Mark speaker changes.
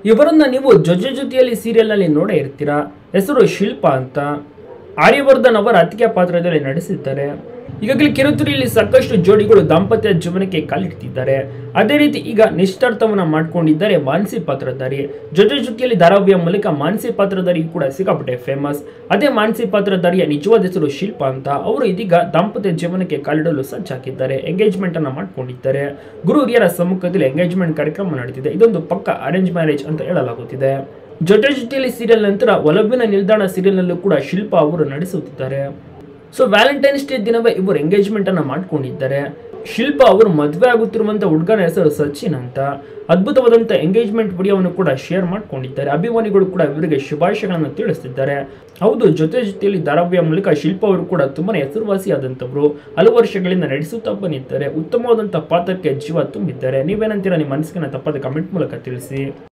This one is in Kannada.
Speaker 1: ಇವರನ್ನ ನೀವು ಜೊಜೆ ಜೊತೆಯಲ್ಲಿ ಸೀರಿಯಲ್ ನಲ್ಲಿ ನೋಡೇ ಇರ್ತೀರಾ ಹೆಸರು ಶಿಲ್ಪಾ ಅಂತ ಆರ್ಯವರ್ಧನ್ ಅವರ ಅತಿಗೆ ಪಾತ್ರದಲ್ಲಿ ನಟಿಸಿದ್ದಾರೆ ಈಗಾಗಲೇ ಕಿರುತೆರೆಯಲ್ಲಿ ಸಾಕಷ್ಟು ಜೋಡಿಗಳು ದಾಂಪತ್ಯ ಜೀವನಕ್ಕೆ ಕಾಲಿಡ್ತಿದ್ದಾರೆ ಅದೇ ರೀತಿ ಈಗ ನಿಶ್ಚಿತಾರ್ಥವನ್ನ ಮಾಡ್ಕೊಂಡಿದ್ದಾರೆ ಮಾನಸಿ ಪಾತ್ರಧಾರಿ ಜೊತೆ ಜೊತೆಯಲ್ಲಿ ಧಾರಾವಾಹಿಯ ಮೂಲಕ ಮಾನಸಿ ಪಾತ್ರಧಾರಿ ಕೂಡ ಸಿಕ್ಕಾಪಟ್ಟೆ ಫೇಮಸ್ ಅದೇ ಮಾನಸಿ ಪಾತ್ರಧಾರಿಯ ನಿಜವಾದ ಹೆಸರು ಶಿಲ್ಪಾ ಅಂತ ಅವರು ಇದೀಗ ದಾಂಪತ್ಯ ಜೀವನಕ್ಕೆ ಕಾಲಿಡಲು ಸಜ್ಜಾಕಿದ್ದಾರೆ ಎಂಗೇಜ್ಮೆಂಟ್ ಅನ್ನ ಮಾಡ್ಕೊಂಡಿದ್ದಾರೆ ಗುರು ಹಿರಿಯರ ಸಮ್ಮುಖದಲ್ಲಿ ಎಂಗೇಜ್ಮೆಂಟ್ ಕಾರ್ಯಕ್ರಮ ನಡೆದಿದೆ ಇದೊಂದು ಪಕ್ಕ ಅರೇಂಜ್ ಮ್ಯಾರೇಜ್ ಅಂತ ಹೇಳಲಾಗುತ್ತಿದೆ ಜೊತೆ ಜೊತೆಯಲ್ಲಿ ಸೀರಿಯಲ್ ನಂತರ ಒಲವಿನ ನಿಲ್ದಾಣ ಸೀರಿಯಲ್ನಲ್ಲೂ ಕೂಡ ಶಿಲ್ಪಾ ಅವರು ನಡೆಸುತ್ತಿದ್ದಾರೆ ಸೊ ವ್ಯಾಲೆಂಟೈನ್ಸ್ ಡೇ ದಿನವೇ ಇವರು ಎಂಗೇಜ್ಮೆಂಟ್ ಅನ್ನ ಮಾಡ್ಕೊಂಡಿದ್ದಾರೆ ಶಿಲ್ಪಾ ಅವರು ಮದುವೆ ಆಗುತ್ತಿರುವಂತ ಹುಡುಗನ ಹೆಸರು ಸಚಿನ್ ಅಂತ ಅದ್ಭುತವಾದಂಥ ಎಂಗೇಜ್ಮೆಂಟ್ ವಿಡಿಯೋವನ್ನು ಕೂಡ ಶೇರ್ ಮಾಡ್ಕೊಂಡಿದ್ದಾರೆ ಅಭಿಮಾನಿಗಳು ಕೂಡ ಇವರಿಗೆ ಶುಭಾಶಯಗಳನ್ನು ತಿಳಿಸ್ತಿದ್ದಾರೆ ಹೌದು ಜೊತೆ ಜೊತೆಯಲ್ಲಿ ಧಾರಾವಾಹಿಯ ಮೂಲಕ ಶಿಲ್ಪಾ ಅವರು ಕೂಡ ತುಂಬಾನೇ ಹೆಸರುವಾಸಿಯಾದಂಥವ್ರು ಹಲವು ವರ್ಷಗಳಿಂದ ನಡೆಸುತ್ತಾ ಬಂದಿದ್ದಾರೆ ಉತ್ತಮವಾದಂಥ ಪಾತ್ರಕ್ಕೆ ಜೀವ ತುಂಬಿದ್ದಾರೆ ನೀವೇನಂತೀರಾ ನಿಮ್ಮ ಮನಸ್ಸಿನ ತಪ್ಪದ ಕಮೆಂಟ್ ಮೂಲಕ ತಿಳಿಸಿ